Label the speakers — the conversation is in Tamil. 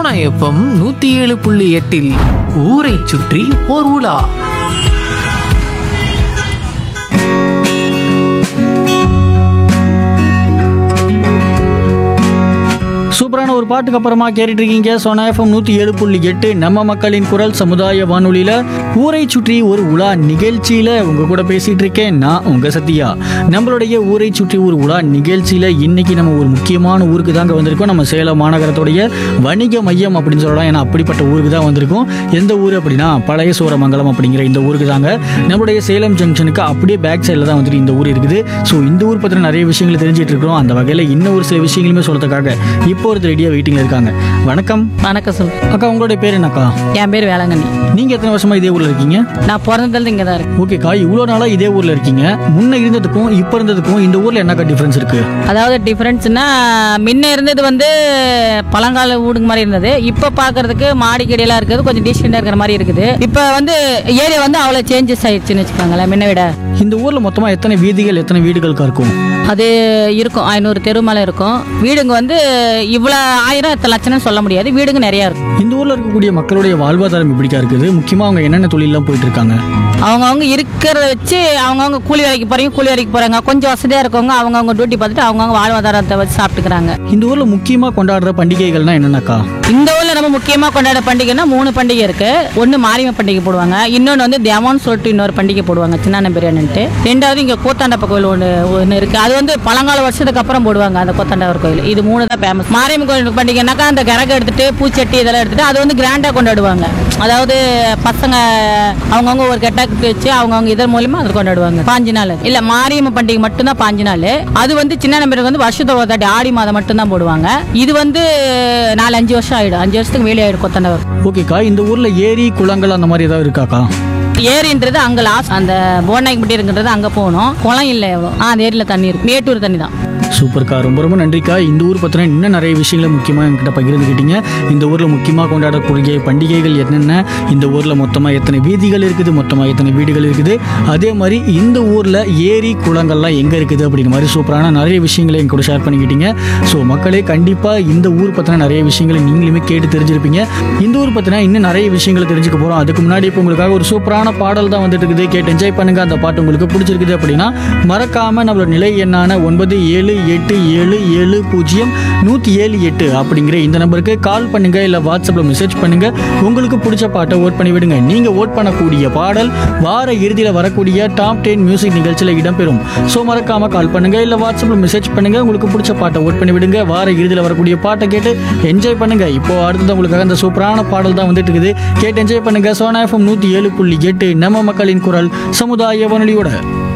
Speaker 1: சோனா எஃப்எம் நூத்தி ஏழு புள்ளி எட்டில் ஊரை சுற்றி ஓர் உலா
Speaker 2: சூப்பரான ஒரு பாட்டுக்கு அப்புறமா கேட்டுட்டு இருக்கீங்க சோனா எஃப்எம் நூற்றி ஏழு புள்ளி எட்டு நம்ம மக்களின் குரல் சமுதாய வானொலியில் ஊரை சுற்றி ஒரு உலா நிகழ்ச்சியில் உங்க கூட பேசிட்டு இருக்கேன் நான் உங்க சத்யா நம்மளுடைய ஊரை சுற்றி ஒரு உலா நிகழ்ச்சியில் இன்னைக்கு நம்ம ஒரு முக்கியமான ஊருக்கு தாங்க வந்திருக்கோம் நம்ம சேலம் மாநகரத்துடைய வணிக மையம் அப்படின்னு சொல்லலாம் ஏன்னா அப்படிப்பட்ட ஊருக்கு தான் வந்திருக்கோம் எந்த ஊர் அப்படின்னா பழைய சூரமங்கலம் அப்படிங்கிற இந்த ஊருக்கு தாங்க நம்மளுடைய சேலம் ஜங்ஷனுக்கு அப்படியே பேக் சைடில் தான் வந்துட்டு இந்த ஊர் இருக்குது ஸோ இந்த ஊர் பற்றின நிறைய விஷயங்களை தெரிஞ்சிட்டு இருக்கிறோம் அந்த வகையில் இன்னும் ஒரு சில விஷயங்களுமே சொல்றதுக்காக இப்போ ஒரு ரெடியாக வெயிட்டிங்கில் இருக்காங்க வணக்கம்
Speaker 3: வணக்கம் சொல்
Speaker 2: அக்கா உங்களுடைய பேர் என்னக்கா
Speaker 3: என் பேர் வேளாங்கண்ணி
Speaker 2: நீங்கள் எத்தனை வருஷமா இதே ஊரில் இருக்கீங்க
Speaker 3: நான் பிறந்ததுலேருந்து இங்கே தான் இருக்கேன்
Speaker 2: ஓகேக்கா இவ்வளோ நாளாக இதே ஊரில் இருக்கீங்க முன்ன இருந்ததுக்கும் இப்போ இருந்ததுக்கும் இந்த ஊரில் என்னக்கா டிஃப்ரென்ஸ் இருக்கு
Speaker 3: அதாவது டிஃப்ரென்ஸ்னா முன்ன இருந்தது வந்து பழங்கால வீடுங்க மாதிரி இருந்தது இப்போ பார்க்கறதுக்கு மாடி கடியெல்லாம் இருக்குது கொஞ்சம் டீசெண்டாக இருக்கிற மாதிரி இருக்குது இப்போ வந்து ஏரியா வந்து அவ்வளோ சேஞ்சஸ் ஆயிடுச்சுன்னு வச்சுக்கோங்களேன் முன்ன விட
Speaker 2: இந்த ஊரில் மொத்தமாக எத்தனை வீதிகள் எத்தனை வீடுகளுக்கா இருக்கும்
Speaker 3: அது இருக்கும் ஐநூறு தெரு மேலே இருக்கும் வீடுங்க வந்து இவ்வளோ ஆயிரம் எத்தனை லட்சம்னு சொல்ல முடியாது வீடுங்க நிறையா இருக்கும்
Speaker 2: இந்த ஊரில் இருக்கக்கூடிய மக்களுடைய வாழ்வாதாரம் எப்படிக்கா இருக்குது முக்கியமாக அவங்க என்னென்ன தொழிலெலாம் போயிட்டு இருக்காங்க
Speaker 3: அவங்கவுங்க இருக்கிறத வச்சு அவங்கவுங்க கூலி வேலைக்கு போகிறீங்க கூலி வேலைக்கு போகிறாங்க கொஞ்சம் வசதியாக இருக்கவங்க அவங்கவுங்க டியூட்டி பார்த்துட்டு அவங்கவுங்க வாழ்வாதாரத்தை வச்சு சாப்பிட்டுக்கிறாங்க
Speaker 2: இந்த ஊரில் முக்கியமாக கொண்டாடுற பண்டிகைகள்னா என்னென்னக்கா
Speaker 3: இந்த ஊர்ல நம்ம முக்கியமா கொண்டாட பண்டிகைன்னா மூணு பண்டிகை இருக்கு ஒன்னு மாரியம்ம பண்டிகை போடுவாங்க இன்னொன்னு வந்து தேவான்னு சொல்லிட்டு இன்னொரு பண்டிகை போடுவாங்க சின்ன பிரியாணின்ட்டு ரெண்டாவது இங்க கூத்தாண்டப்ப கோயில் ஒன்று ஒன்று இருக்கு அது வந்து பழங்கால வருஷத்துக்கு அப்புறம் போடுவாங்க அந்த கூத்தாண்டவர் கோயில் இது மூணு தான் ஃபேமஸ் மாரியம்மன் கோயில் பண்டிகைனாக்கா அந்த கரகம் எடுத்துட்டு பூச்சட்டி இதெல்லாம் எடுத்துட்டு அது வந்து கிராண்டா கொண்டாடுவாங்க அதாவது பசங்க அவங்கவுங்க ஒரு கெட்டாக்கு வச்சு அவங்கவுங்க இதன் மூலியமா அது கொண்டாடுவாங்க பாஞ்சு நாள் இல்ல மாரியம்மன் பண்டிகை மட்டும்தான் பாஞ்சு நாள் அது வந்து சின்ன நம்பருக்கு வந்து வருஷத்தோட ஒரு தாட்டி ஆடி மாதம் மட்டும்தான் போடுவாங்க இது வந்து நாலு அஞ்சு வருஷம் ஆயிடும் அஞ்சு வருஷத்துக்கு மேலே ஆயிடும் கொத்தண்டவர்
Speaker 2: ஓகேக்கா இந்த ஊரில் ஏரி குளங்கள் அந்த மாதிரி ஏதாவது இருக்காக்கா
Speaker 3: ஏரின்றது அங்க லாஸ்ட் அந்த போனாய்க்கு இருக்குன்றது அங்க போகணும் குளம் இல்லை எவ்வளோ ஆ அந்த ஏரியில தண்ணி இருக்கு மேட்டூர் தண்ணி தான்
Speaker 2: சூப்பர்க்கா ரொம்ப ரொம்ப நன்றிக்கா இந்த ஊர் பற்றின இன்னும் நிறைய விஷயங்களை முக்கியமாக என்கிட்ட பகிர்ந்துக்கிட்டீங்க இந்த ஊரில் முக்கியமாக கொண்டாடக்கூடிய பண்டிகைகள் என்னென்ன இந்த ஊரில் மொத்தமாக எத்தனை வீதிகள் இருக்குது மொத்தமாக எத்தனை வீடுகள் இருக்குது அதே மாதிரி இந்த ஊரில் ஏரி குளங்கள்லாம் எங்கே இருக்குது அப்படிங்கிற மாதிரி சூப்பரான நிறைய விஷயங்களை என் கூட ஷேர் பண்ணிக்கிட்டீங்க ஸோ மக்களே கண்டிப்பாக இந்த ஊர் பற்றின நிறைய விஷயங்களை நீங்களுமே கேட்டு தெரிஞ்சிருப்பீங்க இந்த ஊர் பற்றின இன்னும் நிறைய விஷயங்களை தெரிஞ்சுக்க போகிறோம் அதுக்கு முன்னாடி இப்போ உங்களுக்காக ஒரு சூப்பரான பாடல் தான் வந்துட்டு இருக்குது கேட்டு என்ஜாய் பண்ணுங்க அந்த பாட்டு உங்களுக்கு பிடிச்சிருக்குது அப்படின்னா மறக்காம நம்மளோட நிலை எண்ணான ஒன்பது ஏழு எட்டு ஏழு ஏழு பூஜ்ஜியம் நூற்றி ஏழு எட்டு அப்படிங்கிற இந்த நம்பருக்கு கால் பண்ணுங்க இல்லை வாட்ஸ்அப்பில் மெசேஜ் பண்ணுங்க உங்களுக்கு பிடிச்ச பாட்டை ஓட் பண்ணி விடுங்க நீங்கள் ஓட் பண்ணக்கூடிய பாடல் வார இறுதியில் வரக்கூடிய டாப் டென் மியூசிக் நிகழ்ச்சியில் இடம்பெறும் ஸோ மறக்காம கால் பண்ணுங்க இல்லை வாட்ஸ்அப்பில் மெசேஜ் பண்ணுங்க உங்களுக்கு பிடிச்ச பாட்டை ஓட் பண்ணி விடுங்க வார இறுதியில் வரக்கூடிய பாட்டை கேட்டு என்ஜாய் பண்ணுங்க இப்போ அடுத்தது உங்களுக்காக அந்த சூப்பரான பாடல் தான் வந்துட்டு இருக்குது கேட்டு என்ஜாய் பண்ணுங்க சோனா எஃப்எம் நூற்றி ஏழு புள்ளி எட்டு நம்ம மக்களின் குரல் சமுதாய வானொலியோட